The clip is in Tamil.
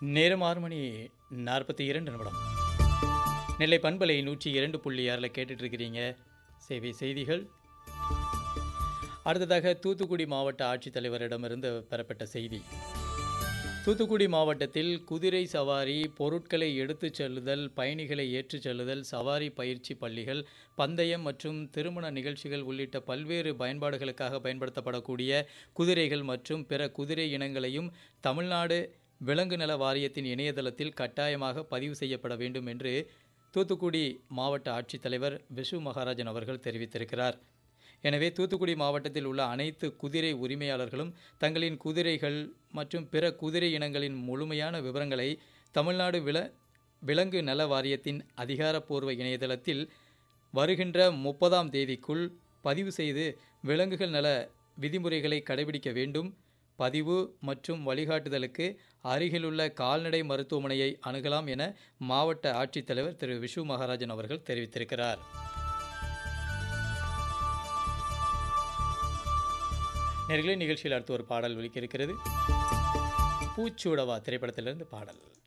நேரம் ஆறு மணி நாற்பத்தி இரண்டு நிமிடம் நெல்லை பண்பலை நூற்றி இரண்டு புள்ளி ஆறில் கேட்டுட்ருக்கிறீங்க சேவை செய்திகள் அடுத்ததாக தூத்துக்குடி மாவட்ட ஆட்சித்தலைவரிடமிருந்து பெறப்பட்ட செய்தி தூத்துக்குடி மாவட்டத்தில் குதிரை சவாரி பொருட்களை எடுத்துச் செல்லுதல் பயணிகளை ஏற்றிச் செல்லுதல் சவாரி பயிற்சி பள்ளிகள் பந்தயம் மற்றும் திருமண நிகழ்ச்சிகள் உள்ளிட்ட பல்வேறு பயன்பாடுகளுக்காக பயன்படுத்தப்படக்கூடிய குதிரைகள் மற்றும் பிற குதிரை இனங்களையும் தமிழ்நாடு விலங்கு நல வாரியத்தின் இணையதளத்தில் கட்டாயமாக பதிவு செய்யப்பட வேண்டும் என்று தூத்துக்குடி மாவட்ட ஆட்சித்தலைவர் விஷு மகாராஜன் அவர்கள் தெரிவித்திருக்கிறார் எனவே தூத்துக்குடி மாவட்டத்தில் உள்ள அனைத்து குதிரை உரிமையாளர்களும் தங்களின் குதிரைகள் மற்றும் பிற குதிரை இனங்களின் முழுமையான விவரங்களை தமிழ்நாடு வில விலங்கு நல வாரியத்தின் அதிகாரப்பூர்வ இணையதளத்தில் வருகின்ற முப்பதாம் தேதிக்குள் பதிவு செய்து விலங்குகள் நல விதிமுறைகளை கடைபிடிக்க வேண்டும் பதிவு மற்றும் வழிகாட்டுதலுக்கு அருகிலுள்ள கால்நடை மருத்துவமனையை அணுகலாம் என மாவட்ட ஆட்சித்தலைவர் திரு விஷு மகாராஜன் அவர்கள் தெரிவித்திருக்கிறார் நேர்களே நிகழ்ச்சியில் அடுத்து ஒரு பாடல் ஒலிக்க இருக்கிறது பூச்சூடவா திரைப்படத்திலிருந்து பாடல்